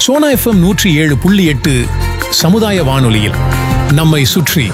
Sona FM நூற்றி ஏழு புள்ளி எட்டு சமுதாய வானொலியில் நம்மை சுற்றி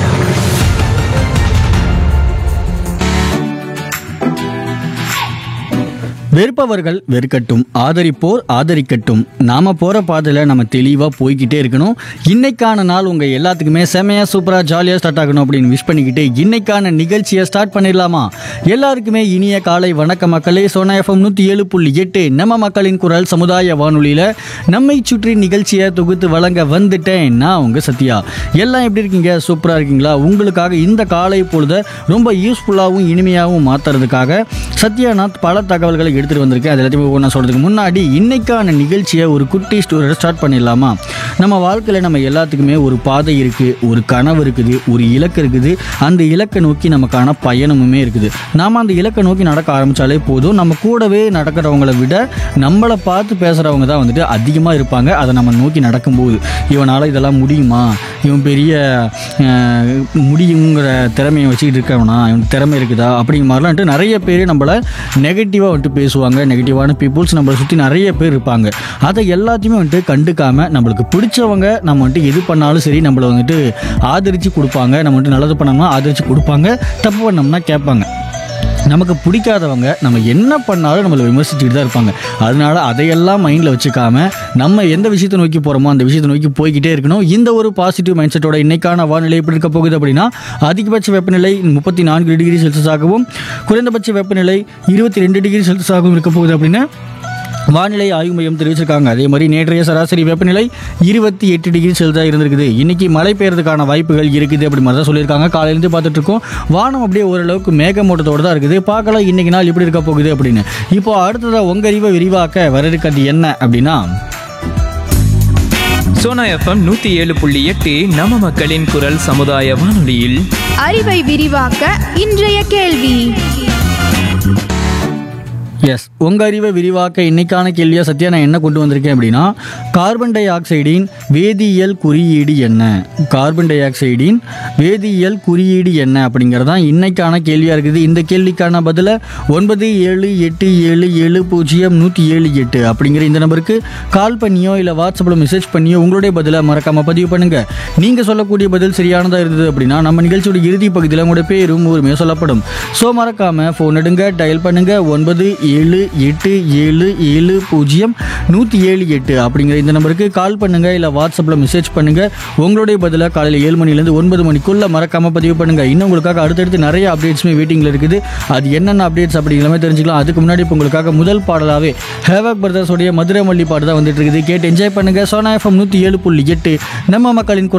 வெறுப்பவர்கள் வெறுக்கட்டும் ஆதரிப்போர் ஆதரிக்கட்டும் நாம போற பாதையில நம்ம தெளிவா போய்கிட்டே இருக்கணும் இன்னைக்கான நாள் உங்க எல்லாத்துக்குமே செமையா சூப்பரா ஜாலியா ஸ்டார்ட் ஆகணும் அப்படின்னு விஷ் பண்ணிக்கிட்டு இன்னைக்கான நிகழ்ச்சியை ஸ்டார்ட் பண்ணிடலாமா எல்லாருக்குமே இனிய காலை வணக்க மக்களே சோனா எஃப்எம் நூத்தி ஏழு புள்ளி எட்டு நம்ம மக்களின் குரல் சமுதாய வானொலியில நம்மை சுற்றி நிகழ்ச்சியை தொகுத்து வழங்க வந்துட்டேன் நான் உங்க சத்யா எல்லாம் எப்படி இருக்கீங்க சூப்பரா இருக்கீங்களா உங்களுக்காக இந்த காலை பொழுத ரொம்ப யூஸ்ஃபுல்லாகவும் இனிமையாகவும் மாத்துறதுக்காக சத்யாநாத் பல தகவல்களை எடுத்துட்டு வந்திருக்கேன் அது எல்லாத்தையும் ஒவ்வொன்றா சொல்றதுக்கு முன்னாடி இன்னைக்கான நிகழ்ச்சியை ஒரு குட்டி ஸ்டோரியோட ஸ்டார்ட் பண்ணிடலாமா நம்ம வாழ்க்கையில் நம்ம எல்லாத்துக்குமே ஒரு பாதை இருக்கு ஒரு கனவு இருக்குது ஒரு இலக்கு இருக்குது அந்த இலக்கை நோக்கி நமக்கான பயணமுமே இருக்குது நாம அந்த இலக்கை நோக்கி நடக்க ஆரம்பிச்சாலே போதும் நம்ம கூடவே நடக்கிறவங்கள விட நம்மளை பார்த்து பேசுறவங்க தான் வந்துட்டு அதிகமாக இருப்பாங்க அதை நம்ம நோக்கி நடக்கும்போது இவனால் இதெல்லாம் முடியுமா இவன் பெரிய அஹ், முடியுங்கிற திறமையை வச்சுக்கிட்டு இருக்கவனா இவனுக்கு திறமை இருக்குதா அப்படிங்கிற மாதிரிலாம் வந்துட்டு நிறைய பேர் நம்மளை நெகட்டிவாக வந்துட்டு பேசுவாங்க நெகட்டிவான பீப்புள்ஸ் நம்மளை சுற்றி நிறைய பேர் இருப்பாங்க அதை எல்லாத்தையுமே வந்துட்டு கண்டுக்காம நம்மளுக்கு பிடிச்சவங்க நம்ம வந்துட்டு எது பண்ணாலும் சரி நம்மளை வந்துட்டு ஆதரித்து கொடுப்பாங்க நம்ம வந்துட்டு நல்லது பண்ணோம்னா ஆதரித்து கொடுப்பாங்க தப்பு பண்ணோம்னா கேட்பாங்க நமக்கு பிடிக்காதவங்க நம்ம என்ன பண்ணாலும் நம்மளை விமர்சிச்சுட்டு தான் இருப்பாங்க அதனால அதையெல்லாம் மைண்டில் வச்சுக்காம நம்ம எந்த விஷயத்தை நோக்கி போகிறோமோ அந்த விஷயத்தை நோக்கி போய்கிட்டே இருக்கணும் இந்த ஒரு பாசிட்டிவ் மைண்ட் செட்டோட இன்னைக்கான வானிலை எப்படி இருக்க போகுது அப்படின்னா அதிகபட்ச வெப்பநிலை முப்பத்தி நான்கு டிகிரி செல்சியஸாகவும் குறைந்தபட்ச வெப்பநிலை இருபத்தி ரெண்டு டிகிரி செல்சியஸாகவும் இருக்க போகுது அப்படின்னு வானிலை ஆய்வு மையம் தெரிவிச்சிருக்காங்க அதே மாதிரி நேற்றைய சராசரி வெப்பநிலை இருபத்தி எட்டு டிகிரி செல்சியஸாக இருந்திருக்குது இன்னைக்கு மழை பெய்யறதுக்கான வாய்ப்புகள் இருக்குது அப்படி மாதிரி தான் சொல்லியிருக்காங்க காலையிலேருந்து பார்த்துட்டு இருக்கோம் வானம் அப்படியே ஓரளவுக்கு மேகமூட்டத்தோடு தான் இருக்குது பார்க்கலாம் இன்னைக்கு நாள் எப்படி இருக்க போகுது அப்படின்னு இப்போ அடுத்ததாக உங்க அறிவை விரிவாக்க வர இருக்கிறது என்ன அப்படின்னா சோனா எஃப்எம் நூத்தி ஏழு புள்ளி எட்டு நம்ம மக்களின் குரல் சமுதாய வானொலியில் அறிவை விரிவாக்க இன்றைய கேள்வி எஸ் உங்க அறிவை விரிவாக்க இன்னைக்கான கேள்வியா சத்யா நான் என்ன கொண்டு வந்திருக்கேன் அப்படின்னா கார்பன் டை ஆக்சைடின் வேதியியல் குறியீடு என்ன கார்பன் டை ஆக்சைடின் வேதியியல் குறியீடு என்ன அப்படிங்கிறது தான் இன்னைக்கான கேள்வியா இருக்குது இந்த கேள்விக்கான பதில ஒன்பது ஏழு எட்டு ஏழு ஏழு பூஜ்ஜியம் நூற்றி ஏழு எட்டு அப்படிங்கிற இந்த நம்பருக்கு கால் பண்ணியோ இல்லை வாட்ஸ்அப்பில் மெசேஜ் பண்ணியோ உங்களுடைய பதிலை மறக்காம பதிவு பண்ணுங்க நீங்க சொல்லக்கூடிய பதில் சரியானதா இருந்தது அப்படின்னா நம்ம நிகழ்ச்சியோட இறுதி பகுதியில் உங்களோட பேரும் ஊருமே சொல்லப்படும் ஸோ மறக்காம ஃபோன் எடுங்க டயல் பண்ணுங்க ஒன்பது ஏழு எட்டு ஏழு ஏழு பூஜ்ஜியம் நூற்றி ஏழு எட்டு அப்படிங்கிற இந்த நம்பருக்கு கால் பண்ணுங்க இல்லை வாட்ஸ்அப்பில் மெசேஜ் பண்ணுங்க உங்களுடைய பதிலாக காலையில் ஏழு மணிலேருந்து ஒன்பது மணிக்குள்ள மறக்காம பதிவு பண்ணுங்க இன்னும் உங்களுக்காக அடுத்தடுத்து நிறைய அப்டேட்ஸுமே வெயிட்டிங்கில் இருக்குது அது என்னென்ன அப்டேட்ஸ் அப்படிங்கிற மாதிரி தெரிஞ்சுக்கலாம் அதுக்கு முன்னாடி இப்போ உங்களுக்காக முதல் பாடலாவே ஹேவக் பிரதர்ஸோடைய மதுரை மல்லி பாட்டு தான் வந்துட்டு இருக்குது கேட்டு என்ஜாய் பண்ணுங்க சோனா எஃப்எம் நூற்றி ஏழு புள்ளி எட்டு நம்ம மக்களின் குரல்